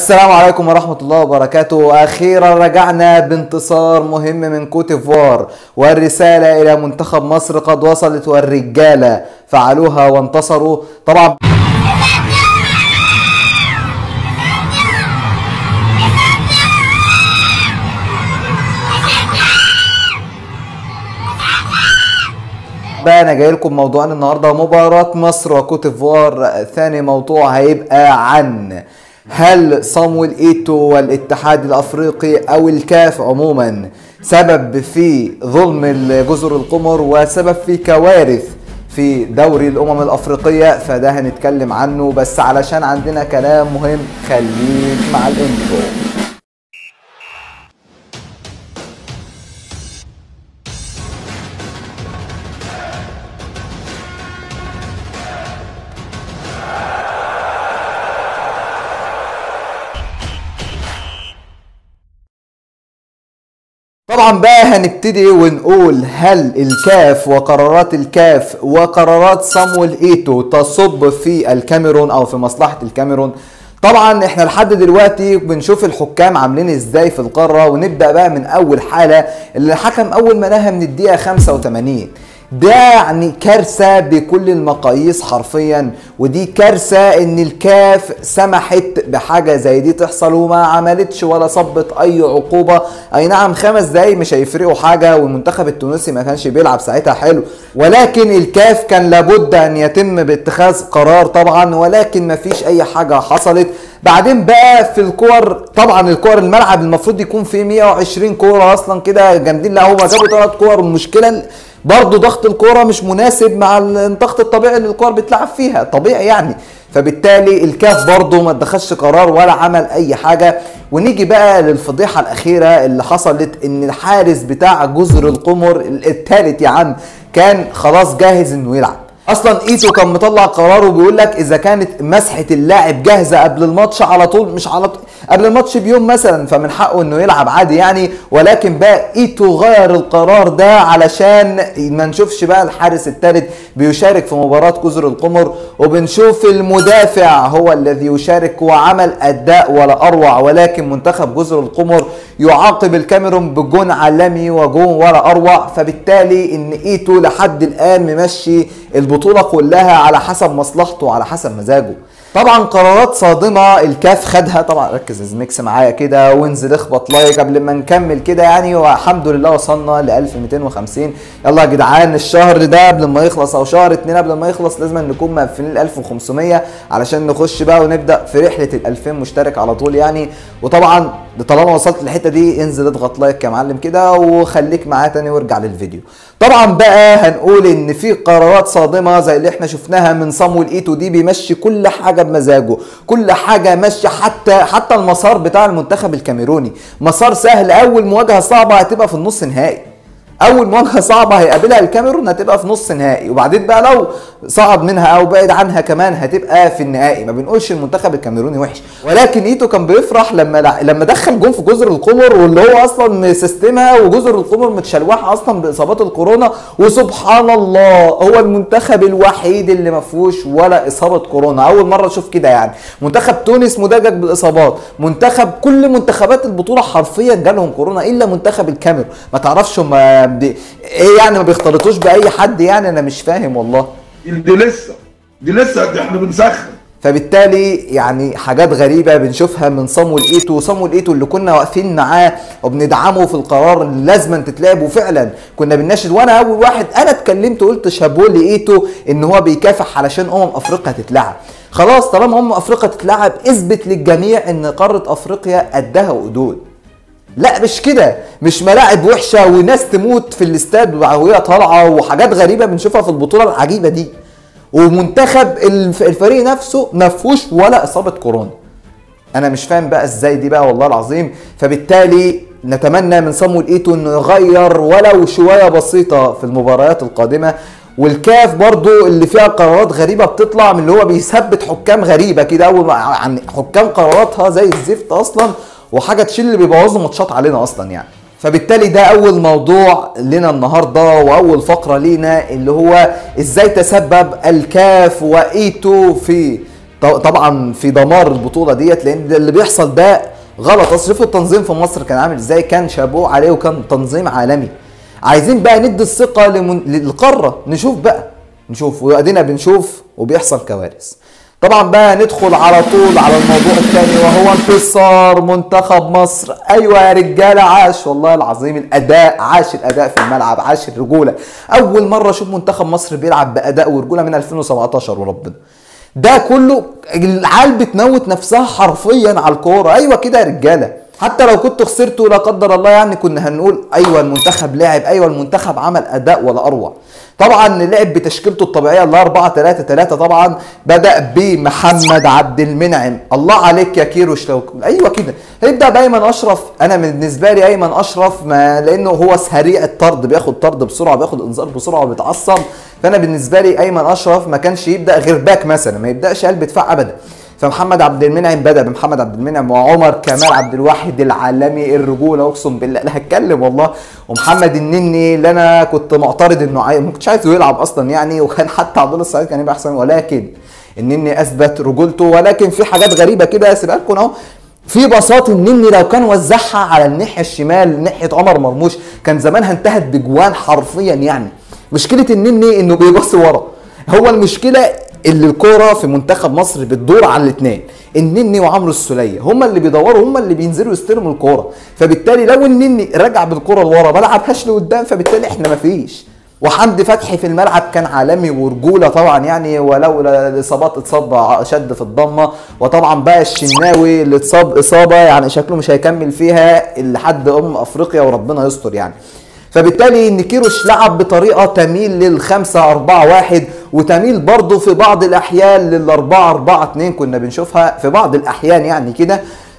السلام عليكم ورحمة الله وبركاته أخيرا رجعنا بانتصار مهم من كوتيفوار والرسالة إلى منتخب مصر قد وصلت والرجالة فعلوها وانتصروا طبعا بقى انا جاي لكم موضوعنا النهارده مباراة مصر وكوتيفوار ثاني موضوع هيبقى عن هل صامويل ايتو والاتحاد الافريقي او الكاف عموما سبب في ظلم جزر القمر وسبب في كوارث في دوري الامم الافريقيه فده هنتكلم عنه بس علشان عندنا كلام مهم خليك مع الانترو طبعا بقى هنبتدي ونقول هل الكاف وقرارات الكاف وقرارات صامويل ايتو تصب في الكاميرون او في مصلحة الكاميرون طبعا احنا لحد دلوقتي بنشوف الحكام عاملين ازاي في القارة ونبدأ بقى من اول حالة اللي حكم اول ما نهى من الدقيقة 85 ده يعني كارثة بكل المقاييس حرفيا ودي كارثة ان الكاف سمحت بحاجة زي دي تحصل وما عملتش ولا صبت اي عقوبة اي نعم خمس دقايق مش هيفرقوا حاجة والمنتخب التونسي ما كانش بيلعب ساعتها حلو ولكن الكاف كان لابد ان يتم باتخاذ قرار طبعا ولكن ما فيش اي حاجة حصلت بعدين بقى في الكور طبعا الكور الملعب المفروض يكون فيه 120 كوره اصلا كده جامدين لا هما جابوا ثلاث كور المشكله برضه ضغط الكوره مش مناسب مع الضغط الطبيعي اللي الكور بتلعب فيها طبيعي يعني فبالتالي الكاف برضه ما اتخذش قرار ولا عمل اي حاجه ونيجي بقى للفضيحه الاخيره اللي حصلت ان الحارس بتاع جزر القمر الثالث يا عم كان خلاص جاهز انه يلعب اصلا ايتو كان مطلع قراره بيقول لك اذا كانت مسحه اللاعب جاهزه قبل الماتش على طول مش على طول قبل الماتش بيوم مثلا فمن حقه انه يلعب عادي يعني ولكن بقى ايتو غير القرار ده علشان ما نشوفش بقى الحارس الثالث بيشارك في مباراه جزر القمر وبنشوف المدافع هو الذي يشارك وعمل اداء ولا اروع ولكن منتخب جزر القمر يعاقب الكاميرون بجون عالمي وجون ولا اروع فبالتالي ان ايتو لحد الان ممشي البطوله كلها على حسب مصلحته وعلى حسب مزاجه طبعا قرارات صادمه الكاف خدها طبعا ركز الميكس معايا كده وانزل اخبط لايك قبل ما نكمل كده يعني والحمد لله وصلنا ل 1250 يلا يا جدعان الشهر ده قبل ما يخلص او شهر اتنين قبل ما يخلص لازم نكون مقفلين ال 1500 علشان نخش بقى ونبدا في رحله ال 2000 مشترك على طول يعني وطبعا طالما وصلت للحته دي انزل اضغط لايك يا معلم كده وخليك معايا تاني وارجع للفيديو طبعا بقى هنقول ان في قرارات صادمه زي اللي احنا شفناها من صامويل ايتو دي بيمشي كل حاجه بمزاجه كل حاجه ماشيه حتى حتى المسار بتاع المنتخب الكاميروني مسار سهل اول مواجهه صعبه هتبقى في النص نهائي اول مواجهه صعبه هيقابلها الكاميرون هتبقى في نص نهائي وبعدين بقى لو صعد منها او بعد عنها كمان هتبقى في النهائي ما بنقولش المنتخب الكاميروني وحش ولكن ايتو كان بيفرح لما لما دخل جون في جزر القمر واللي هو اصلا سيستمها وجزر القمر متشلوحه اصلا باصابات الكورونا وسبحان الله هو المنتخب الوحيد اللي ما فيهوش ولا اصابه كورونا اول مره اشوف كده يعني منتخب تونس مدجج بالاصابات منتخب كل منتخبات البطوله حرفيا جالهم كورونا الا منتخب الكاميرون ما تعرفش هم ايه يعني ما بيختلطوش باي حد يعني انا مش فاهم والله دي لسه دي لسه دي احنا بنسخن فبالتالي يعني حاجات غريبة بنشوفها من صامويل ايتو صامويل ايتو اللي كنا واقفين معاه وبندعمه في القرار اللي لازم تتلعب وفعلا كنا بنناشد وانا اول واحد انا اتكلمت وقلت شابوه لايتو ان هو بيكافح علشان امم افريقيا تتلعب خلاص طالما امم افريقيا تتلعب اثبت للجميع ان قارة افريقيا قدها وقدود لا مش كده مش ملاعب وحشه وناس تموت في الاستاد وهي طالعه وحاجات غريبه بنشوفها في البطوله العجيبه دي ومنتخب الفريق نفسه ما فيهوش ولا اصابه كورونا انا مش فاهم بقى ازاي دي بقى والله العظيم فبالتالي نتمنى من صامويل ايتو انه يغير ولو شويه بسيطه في المباريات القادمه والكاف برضو اللي فيها قرارات غريبه بتطلع من اللي هو بيثبت حكام غريبه كده اول عن حكام قراراتها زي الزفت اصلا وحاجه تشيل اللي بيبوظوا ماتشات علينا اصلا يعني فبالتالي ده اول موضوع لنا النهارده واول فقره لينا اللي هو ازاي تسبب الكاف وايتو في ط- طبعا في دمار البطوله ديت لان ده اللي بيحصل ده غلط اصل شوفوا التنظيم في مصر كان عامل ازاي كان شابوه عليه وكان تنظيم عالمي عايزين بقى ندي الثقه لمن... للقاره نشوف بقى نشوف وادينا بنشوف وبيحصل كوارث طبعا بقى ندخل على طول على الموضوع الثاني وهو انتصار منتخب مصر ايوه يا رجاله عاش والله العظيم الاداء عاش الاداء في الملعب عاش الرجوله اول مره اشوف منتخب مصر بيلعب باداء ورجوله من 2017 وربنا ده كله العيال بتموت نفسها حرفيا على الكوره ايوه كده يا رجاله حتى لو كنتوا خسرتوا لا قدر الله يعني كنا هنقول ايوه المنتخب لعب ايوه المنتخب عمل اداء ولا اروع طبعا لعب بتشكيلته الطبيعيه اللي 4 3 3 طبعا بدا بمحمد عبد المنعم الله عليك يا كيروش لو ايوه كده هيبدا بايمن اشرف انا بالنسبه لي ايمن اشرف ما لانه هو سريع الطرد بياخد طرد بسرعه بياخد انذار بسرعه وبيتعصب فانا بالنسبه لي ايمن اشرف ما كانش يبدا غير باك مثلا ما يبداش قلب دفاع ابدا فمحمد عبد المنعم بدا بمحمد عبد المنعم وعمر كمال عبد الواحد العالمي الرجوله اقسم بالله لا هتكلم والله ومحمد النني اللي انا كنت معترض انه عاي... ما كنتش عايزه يلعب اصلا يعني وكان حتى عبد الله السعيد كان يبقى احسن ولكن النني اثبت رجولته ولكن في حاجات غريبه كده هسيبها لكم اهو في بساط النني لو كان وزعها على الناحيه الشمال ناحيه عمر مرموش كان زمانها انتهت بجوان حرفيا يعني مشكله النني انه بيبص ورا هو المشكله اللي الكوره في منتخب مصر بتدور على الاثنين النني وعمرو السوليه هما اللي بيدوروا هما اللي بينزلوا يستلموا الكوره فبالتالي لو النني رجع بالكوره لورا ما لعبهاش لقدام فبالتالي احنا ما فيش وحمدي فتحي في الملعب كان عالمي ورجوله طبعا يعني ولولا الاصابات اتصاب شد في الضمه وطبعا بقى الشناوي اللي اتصاب اصابه يعني شكله مش هيكمل فيها لحد ام افريقيا وربنا يستر يعني فبالتالي ان كيروش لعب بطريقه تميل للخمسة أربعة واحد وتميل برضه في بعض الأحيان للأربعة أربعة اتنين كنا بنشوفها في بعض الأحيان يعني كده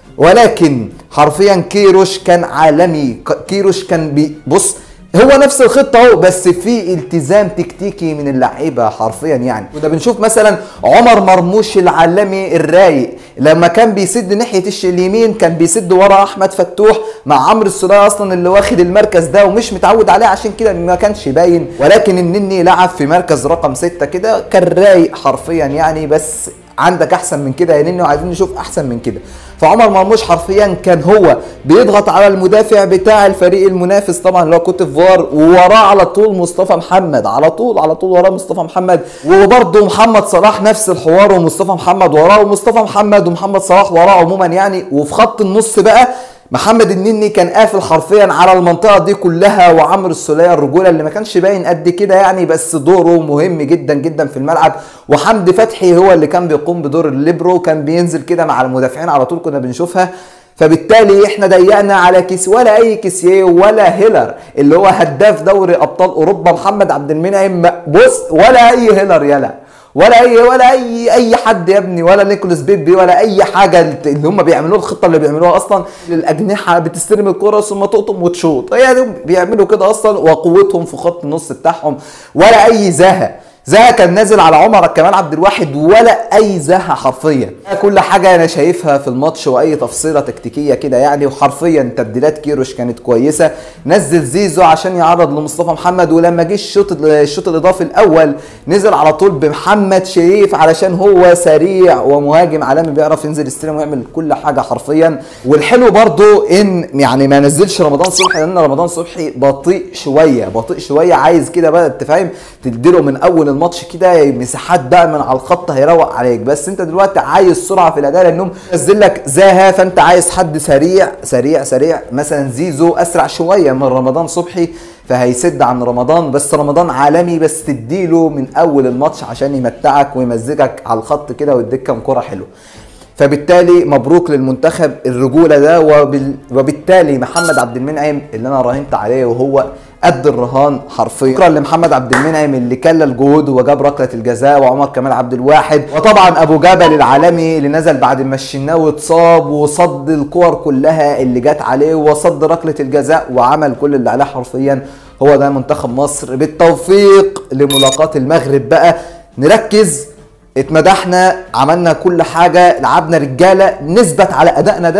ولكن حرفيا كيروش كان عالمي ك- كيروش كان بي بص هو نفس الخطه اهو بس في التزام تكتيكي من اللعيبه حرفيا يعني وده بنشوف مثلا عمر مرموش العالمي الرايق لما كان بيسد ناحيه الش- اليمين كان بيسد ورا احمد فتوح مع عمرو السوليه اصلا اللي واخد المركز ده ومش متعود عليه عشان كده ما كانش باين ولكن النني لعب في مركز رقم ستة كده كان رايق حرفيا يعني بس عندك احسن من كده يا نني وعايزين نشوف احسن من كده فعمر مرموش حرفيا كان هو بيضغط على المدافع بتاع الفريق المنافس طبعا اللي هو كوت ديفوار ووراه على طول مصطفى محمد على طول على طول وراه مصطفى محمد وبرده محمد صلاح نفس الحوار ومصطفى محمد وراه ومصطفى محمد ومحمد صلاح وراه عموما يعني وفي خط النص بقى محمد النني كان قافل حرفيا على المنطقه دي كلها وعمرو السوليه الرجوله اللي ما كانش باين قد كده يعني بس دوره مهم جدا جدا في الملعب وحمدي فتحي هو اللي كان بيقوم بدور الليبرو كان بينزل كده مع المدافعين على طول كنا بنشوفها فبالتالي احنا ضيقنا على كيس ولا اي كيسيه ولا هيلر اللي هو هداف دوري ابطال اوروبا محمد عبد المنعم بص ولا اي هيلر يلا ولا اي ولا اي اي حد يا ابني ولا نيكولاس بيبي ولا اي حاجه اللي هم بيعملوها الخطه اللي بيعملوها اصلا الاجنحه بتستلم الكره ثم تقطم وتشوط هي دي بيعملوا كده اصلا وقوتهم في خط النص بتاعهم ولا اي زهق زها كان نازل على عمر كمال عبد الواحد ولا اي زها حرفيا كل حاجه انا شايفها في الماتش واي تفصيله تكتيكيه كده يعني وحرفيا تبديلات كيروش كانت كويسه نزل زيزو عشان يعرض لمصطفى محمد ولما جه الشوط الشوط الاضافي الاول نزل على طول بمحمد شريف علشان هو سريع ومهاجم عالمي بيعرف ينزل يستلم ويعمل كل حاجه حرفيا والحلو برضو ان يعني ما نزلش رمضان صبحي لان رمضان صبحي بطيء شويه بطيء شويه عايز كده بقى انت فاهم تديله من اول الماتش كده مساحات بقى من على الخط هيروق عليك بس انت دلوقتي عايز سرعه في الاداء لانهم نزل لك زاها فانت عايز حد سريع سريع سريع مثلا زيزو اسرع شويه من رمضان صبحي فهيسد عن رمضان بس رمضان عالمي بس تديله من اول الماتش عشان يمتعك ويمزجك على الخط كده ويديك كام كره حلوه فبالتالي مبروك للمنتخب الرجوله ده وبال... وبالتالي محمد عبد المنعم اللي انا راهنت عليه وهو قد الرهان حرفيا شكرا لمحمد عبد المنعم اللي كلل جهوده وجاب ركله الجزاء وعمر كمال عبد الواحد وطبعا ابو جبل العالمي اللي نزل بعد ما الشناوي اتصاب وصد الكور كلها اللي جت عليه وصد ركله الجزاء وعمل كل اللي عليه حرفيا هو ده منتخب مصر بالتوفيق لملاقاه المغرب بقى نركز اتمدحنا عملنا كل حاجه لعبنا رجاله نثبت على ادائنا ده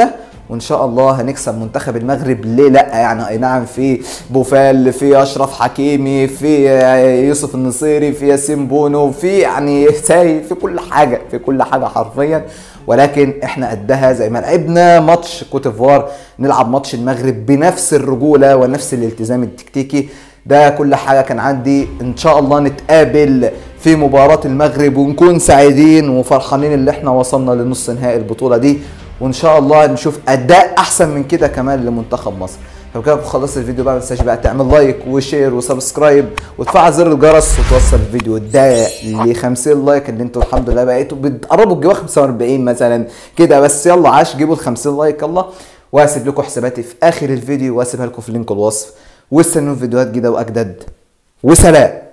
وان شاء الله هنكسب منتخب المغرب ليه لا يعني اي نعم في بوفال في اشرف حكيمي في يوسف النصيري في ياسين بونو في يعني ساي في كل حاجه في كل حاجه حرفيا ولكن احنا قدها زي ما لعبنا ماتش كوتيفوار نلعب ماتش المغرب بنفس الرجوله ونفس الالتزام التكتيكي ده كل حاجه كان عندي ان شاء الله نتقابل في مباراه المغرب ونكون سعيدين وفرحانين اللي احنا وصلنا لنص نهائي البطوله دي وان شاء الله نشوف اداء احسن من كده كمان لمنتخب مصر فبكده خلصت الفيديو بقى ما تنساش بقى تعمل لايك وشير وسبسكرايب وتفعل زر الجرس وتوصل الفيديو ده ل 50 لايك اللي انتوا الحمد لله بقيتوا بتقربوا تجيبوا 45 مثلا كده بس يلا عاش جيبوا ال 50 لايك يلا وهسيب لكم حساباتي في اخر الفيديو وهسيبها لكم في لينك الوصف واستنوا فيديوهات جديده واجدد وسلام